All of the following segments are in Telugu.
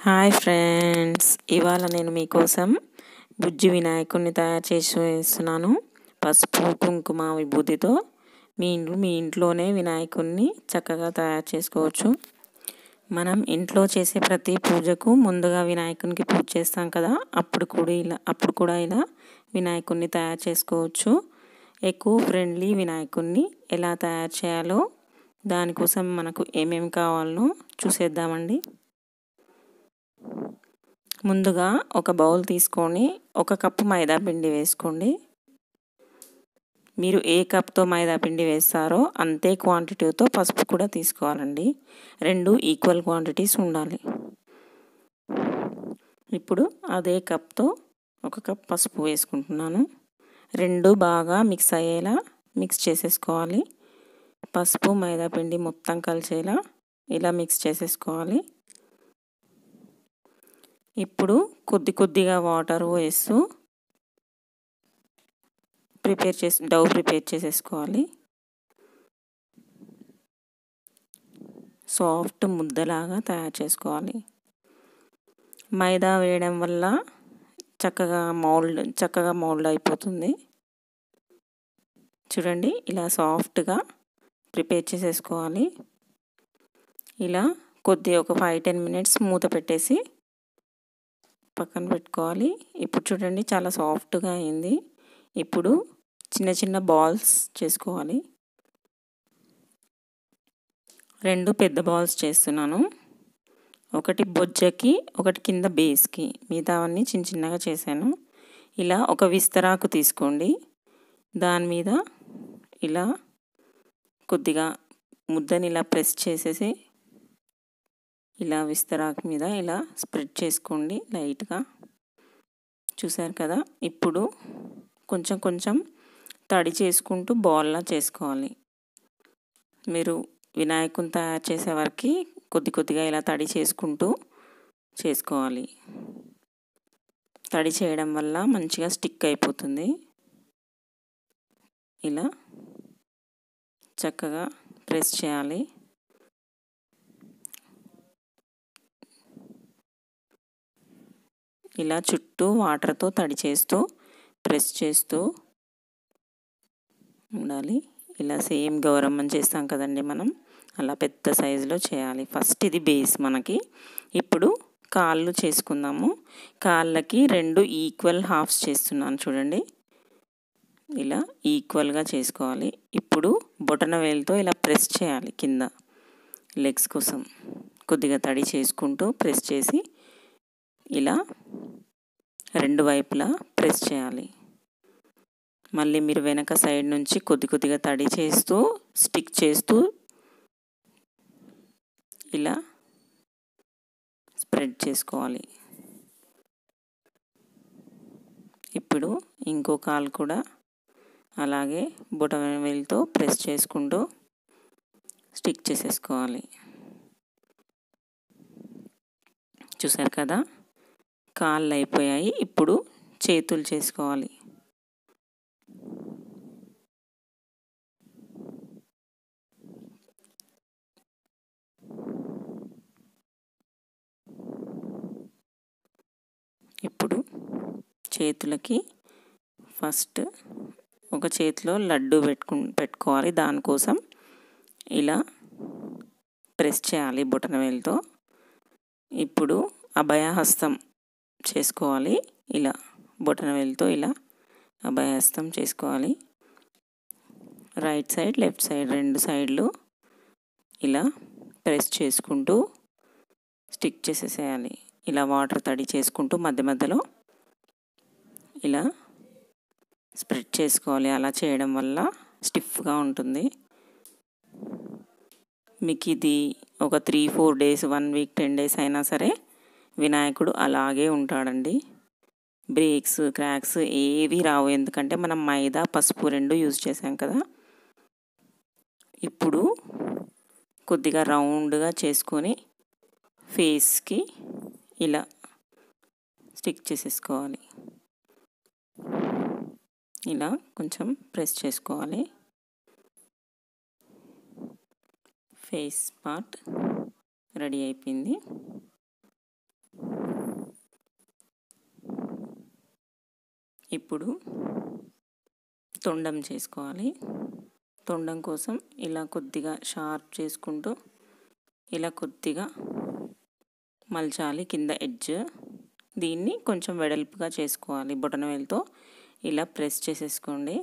హాయ్ ఫ్రెండ్స్ ఇవాళ నేను మీకోసం బుజ్జి వినాయకుడిని తయారు చేసి వేస్తున్నాను పసుపు కుంకుమ విభూతితో మీ ఇంట్లో మీ ఇంట్లోనే వినాయకుడిని చక్కగా తయారు చేసుకోవచ్చు మనం ఇంట్లో చేసే ప్రతి పూజకు ముందుగా వినాయకునికి పూజ చేస్తాం కదా అప్పుడు కూడా ఇలా అప్పుడు కూడా ఇలా వినాయకుడిని తయారు చేసుకోవచ్చు ఎక్కువ ఫ్రెండ్లీ వినాయకుడిని ఎలా తయారు చేయాలో దానికోసం మనకు ఏమేమి కావాలో చూసేద్దామండి ముందుగా ఒక బౌల్ తీసుకొని ఒక కప్పు మైదా పిండి వేసుకోండి మీరు ఏ కప్తో మైదా పిండి వేస్తారో అంతే క్వాంటిటీతో పసుపు కూడా తీసుకోవాలండి రెండు ఈక్వల్ క్వాంటిటీస్ ఉండాలి ఇప్పుడు అదే కప్తో ఒక కప్ పసుపు వేసుకుంటున్నాను రెండు బాగా మిక్స్ అయ్యేలా మిక్స్ చేసేసుకోవాలి పసుపు మైదా పిండి మొత్తం కలిసేలా ఇలా మిక్స్ చేసేసుకోవాలి ఇప్పుడు కొద్ది కొద్దిగా వాటర్ వేస్తూ ప్రిపేర్ చేసి డౌ ప్రిపేర్ చేసేసుకోవాలి సాఫ్ట్ ముద్దలాగా తయారు చేసుకోవాలి మైదా వేయడం వల్ల చక్కగా మౌల్డ్ చక్కగా మౌల్డ్ అయిపోతుంది చూడండి ఇలా సాఫ్ట్గా ప్రిపేర్ చేసేసుకోవాలి ఇలా కొద్ది ఒక ఫైవ్ టెన్ మినిట్స్ మూత పెట్టేసి పక్కన పెట్టుకోవాలి ఇప్పుడు చూడండి చాలా సాఫ్ట్గా అయింది ఇప్పుడు చిన్న చిన్న బాల్స్ చేసుకోవాలి రెండు పెద్ద బాల్స్ చేస్తున్నాను ఒకటి బొజ్జకి ఒకటి కింద బేస్కి మిగతావన్నీ చిన్న చిన్నగా చేశాను ఇలా ఒక విస్తరాకు తీసుకోండి దాని మీద ఇలా కొద్దిగా ముద్దని ఇలా ప్రెస్ చేసేసి ఇలా విస్తరాకు మీద ఇలా స్ప్రెడ్ చేసుకోండి లైట్గా చూసారు కదా ఇప్పుడు కొంచెం కొంచెం తడి చేసుకుంటూ బాల్లా చేసుకోవాలి మీరు వినాయకుని తయారు చేసే వరకు కొద్ది కొద్దిగా ఇలా తడి చేసుకుంటూ చేసుకోవాలి తడి చేయడం వల్ల మంచిగా స్టిక్ అయిపోతుంది ఇలా చక్కగా ప్రెస్ చేయాలి ఇలా చుట్టూ వాటర్తో తడి చేస్తూ ప్రెస్ చేస్తూ ఉండాలి ఇలా సేమ్ గౌరమ్మని చేస్తాం కదండి మనం అలా పెద్ద సైజులో చేయాలి ఫస్ట్ ఇది బేస్ మనకి ఇప్పుడు కాళ్ళు చేసుకుందాము కాళ్ళకి రెండు ఈక్వల్ హాఫ్స్ చేస్తున్నాను చూడండి ఇలా ఈక్వల్గా చేసుకోవాలి ఇప్పుడు బొటన వేలుతో ఇలా ప్రెస్ చేయాలి కింద లెగ్స్ కోసం కొద్దిగా తడి చేసుకుంటూ ప్రెస్ చేసి ఇలా రెండు వైపులా ప్రెస్ చేయాలి మళ్ళీ మీరు వెనక సైడ్ నుంచి కొద్ది కొద్దిగా తడి చేస్తూ స్టిక్ చేస్తూ ఇలా స్ప్రెడ్ చేసుకోవాలి ఇప్పుడు ఇంకో కాలు కూడా అలాగే బుటన వేలుతో ప్రెస్ చేసుకుంటూ స్టిక్ చేసేసుకోవాలి చూసారు కదా కాళ్ళు అయిపోయాయి ఇప్పుడు చేతులు చేసుకోవాలి ఇప్పుడు చేతులకి ఫస్ట్ ఒక చేతిలో లడ్డు పెట్టుకు పెట్టుకోవాలి దానికోసం ఇలా ప్రెస్ చేయాలి బొటన వేలుతో ఇప్పుడు అభయహస్తం చేసుకోవాలి ఇలా బొటన వేలుతో ఇలా అభయహస్తం చేసుకోవాలి రైట్ సైడ్ లెఫ్ట్ సైడ్ రెండు సైడ్లు ఇలా ప్రెస్ చేసుకుంటూ స్టిక్ చేసేసేయాలి ఇలా వాటర్ తడి చేసుకుంటూ మధ్య మధ్యలో ఇలా స్ప్రెడ్ చేసుకోవాలి అలా చేయడం వల్ల స్టిఫ్గా ఉంటుంది మీకు ఇది ఒక three four days one week ten days అయినా సరే వినాయకుడు అలాగే ఉంటాడండి బ్రేక్స్ క్రాక్స్ ఏవి రావు ఎందుకంటే మనం మైదా పసుపు రెండు యూజ్ చేసాం కదా ఇప్పుడు కొద్దిగా రౌండ్గా చేసుకొని ఫేస్కి ఇలా స్టిక్ చేసేసుకోవాలి ఇలా కొంచెం ప్రెస్ చేసుకోవాలి ఫేస్ పార్ట్ రెడీ అయిపోయింది ఇప్పుడు తొండం చేసుకోవాలి తొండం కోసం ఇలా కొద్దిగా షార్ప్ చేసుకుంటూ ఇలా కొద్దిగా మలచాలి కింద ఎడ్జ్ దీన్ని కొంచెం వెడల్పుగా చేసుకోవాలి బొటనవేలుతో ఇలా ప్రెస్ చేసేసుకోండి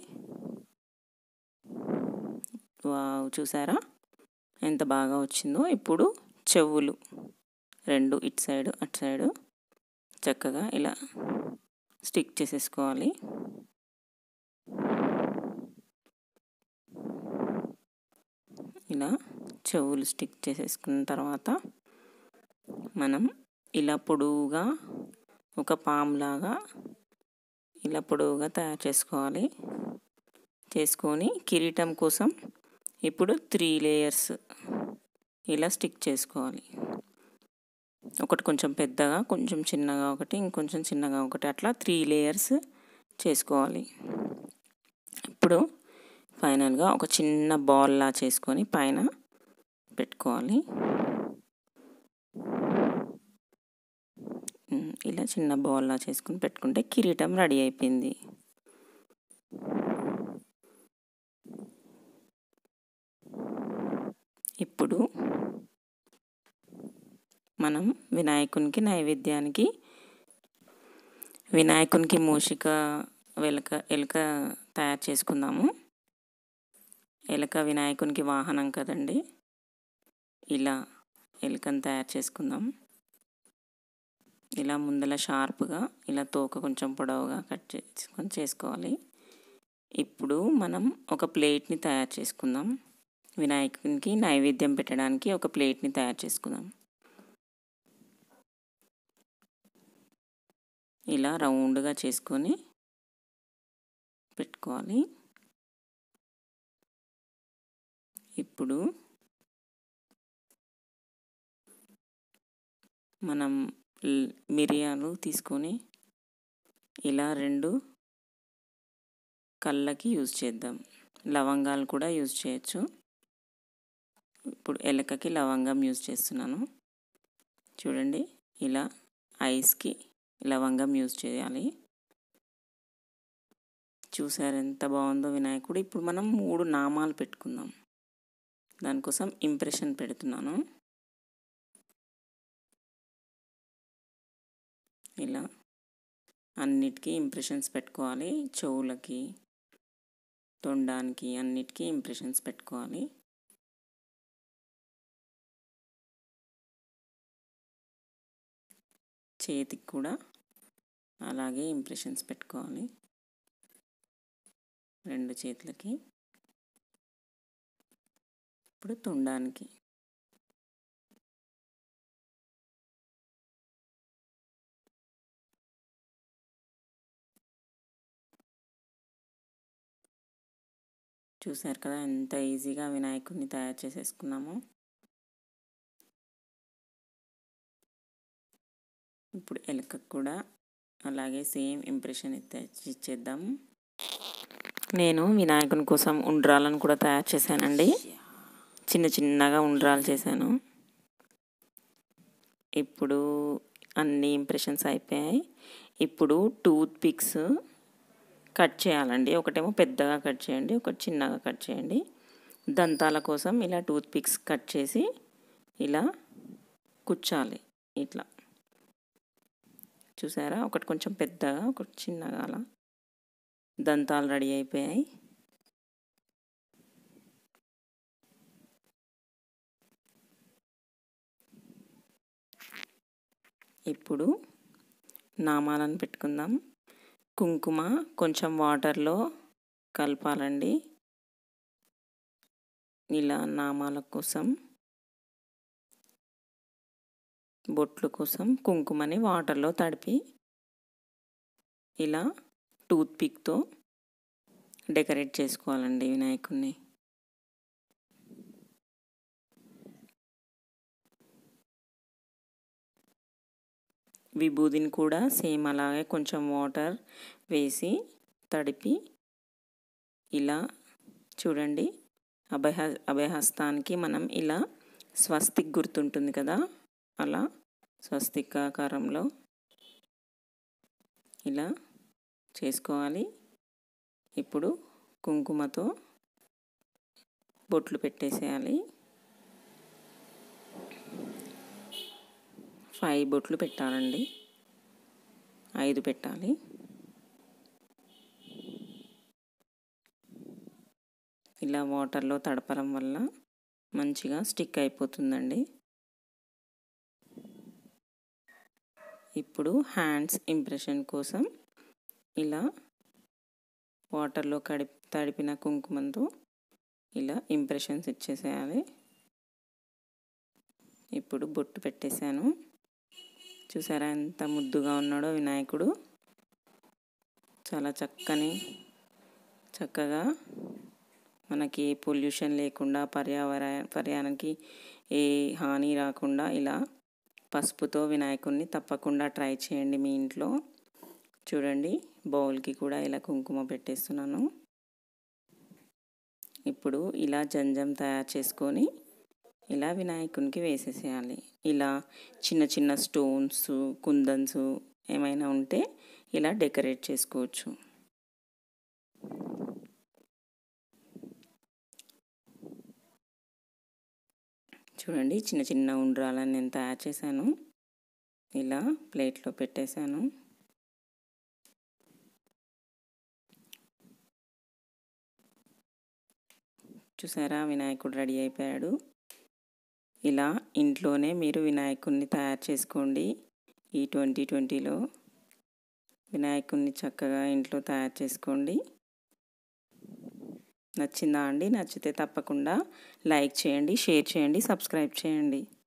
వావ్ చూసారా ఎంత బాగా వచ్చిందో ఇప్పుడు చెవులు రెండు ఇటు సైడు అటు సైడు చక్కగా ఇలా స్టిక్ చేసేసుకోవాలి ఇలా చెవులు స్టిక్ చేసేసుకున్న తర్వాత మనం ఇలా పొడవుగా ఒక పామ్లాగా ఇలా పొడవుగా తయారు చేసుకోవాలి చేసుకొని కిరీటం కోసం ఇప్పుడు త్రీ లేయర్స్ ఇలా స్టిక్ చేసుకోవాలి ఒకటి కొంచెం పెద్దగా కొంచెం చిన్నగా ఒకటి ఇంకొంచెం చిన్నగా ఒకటి అట్లా త్రీ లేయర్స్ చేసుకోవాలి ఇప్పుడు ఫైనల్గా ఒక చిన్న బాల్లా చేసుకొని పైన పెట్టుకోవాలి ఇలా చిన్న బాల్లా చేసుకుని పెట్టుకుంటే కిరీటం రెడీ అయిపోయింది ఇప్పుడు మనం వినాయకునికి నైవేద్యానికి వినాయకునికి మూషిక వెలక ఎలుక తయారు చేసుకుందాము ఎలుక వినాయకునికి వాహనం కదండి ఇలా ఎలుకను తయారు చేసుకుందాం ఇలా ముందల షార్ప్గా ఇలా తోక కొంచెం పొడవుగా కట్ చేసుకొని చేసుకోవాలి ఇప్పుడు మనం ఒక ప్లేట్ని తయారు చేసుకుందాం వినాయకునికి నైవేద్యం పెట్టడానికి ఒక ప్లేట్ని తయారు చేసుకుందాం ఇలా రౌండ్గా చేసుకొని పెట్టుకోవాలి ఇప్పుడు మనం మిరియాలు తీసుకొని ఇలా రెండు కళ్ళకి యూజ్ చేద్దాం లవంగాలు కూడా యూజ్ చేయొచ్చు ఇప్పుడు ఎలకకి లవంగం యూజ్ చేస్తున్నాను చూడండి ఇలా ఐస్కి లవంగం యూజ్ చేయాలి చూసారు ఎంత బాగుందో వినాయకుడు ఇప్పుడు మనం మూడు నామాలు పెట్టుకుందాం దానికోసం ఇంప్రెషన్ పెడుతున్నాను ఇలా అన్నిటికీ ఇంప్రెషన్స్ పెట్టుకోవాలి చెవులకి తొండానికి అన్నిటికీ ఇంప్రెషన్స్ పెట్టుకోవాలి చేతికి కూడా అలాగే ఇంప్రెషన్స్ పెట్టుకోవాలి రెండు చేతులకి ఇప్పుడు తొండానికి చూసారు కదా ఎంత ఈజీగా వినాయకుడిని తయారు చేసేసుకున్నామో ఇప్పుడు ఎలుకకు కూడా అలాగే సేమ్ ఇంప్రెషన్ ఇచ్చేద్దాం నేను వినాయకుని కోసం ఉండ్రాలను కూడా తయారు చేశానండి చిన్న చిన్నగా ఉండ్రాలు చేశాను ఇప్పుడు అన్ని ఇంప్రెషన్స్ అయిపోయాయి ఇప్పుడు టూత్ పిక్స్ కట్ చేయాలండి ఒకటేమో పెద్దగా కట్ చేయండి ఒకటి చిన్నగా కట్ చేయండి దంతాల కోసం ఇలా టూత్ పిక్స్ కట్ చేసి ఇలా కుచ్చాలి ఇట్లా చూసారా ఒకటి కొంచెం పెద్దగా ఒకటి చిన్నగా అలా దంతాలు రెడీ అయిపోయాయి ఇప్పుడు నామాలను పెట్టుకుందాం కుంకుమ కొంచెం వాటర్లో కలపాలండి ఇలా నామాల కోసం బొట్లు కోసం కుంకుమని వాటర్లో తడిపి ఇలా టూత్ పిక్తో డెకరేట్ చేసుకోవాలండి వినాయకుడిని విభూదిని కూడా సేమ్ అలాగే కొంచెం వాటర్ వేసి తడిపి ఇలా చూడండి అభయ అభయహస్తానికి మనం ఇలా స్వస్తిక్ గుర్తుంటుంది కదా అలా స్వస్తికాకారంలో ఇలా చేసుకోవాలి ఇప్పుడు కుంకుమతో బొట్లు పెట్టేసేయాలి ఫైవ్ బొట్లు పెట్టాలండి ఐదు పెట్టాలి ఇలా వాటర్లో తడపడం వల్ల మంచిగా స్టిక్ అయిపోతుందండి ఇప్పుడు హ్యాండ్స్ ఇంప్రెషన్ కోసం ఇలా వాటర్లో కడి తడిపిన కుంకుమంతో ఇలా ఇంప్రెషన్స్ ఇచ్చేసేయాలి ఇప్పుడు బొట్టు పెట్టేశాను చూసారా ఎంత ముద్దుగా ఉన్నాడో వినాయకుడు చాలా చక్కని చక్కగా మనకి పొల్యూషన్ లేకుండా పర్యావరణ పర్యావరణానికి ఏ హాని రాకుండా ఇలా పసుపుతో వినాయకుడిని తప్పకుండా ట్రై చేయండి మీ ఇంట్లో చూడండి బౌల్కి కూడా ఇలా కుంకుమ పెట్టేస్తున్నాను ఇప్పుడు ఇలా జంజం తయారు చేసుకొని ఇలా వినాయకునికి వేసేసేయాలి ఇలా చిన్న చిన్న స్టోన్స్ కుందన్స్ ఏమైనా ఉంటే ఇలా డెకరేట్ చేసుకోవచ్చు చూడండి చిన్న చిన్న ఉండ్రాలని నేను తయారు చేశాను ఇలా ప్లేట్లో పెట్టేశాను చూసారా వినాయకుడు రెడీ అయిపోయాడు ఇలా ఇంట్లోనే మీరు వినాయకుడిని తయారు చేసుకోండి ఈ ట్వంటీ ట్వంటీలో వినాయకుడిని చక్కగా ఇంట్లో తయారు చేసుకోండి నచ్చిందా అండి నచ్చితే తప్పకుండా లైక్ చేయండి షేర్ చేయండి సబ్స్క్రైబ్ చేయండి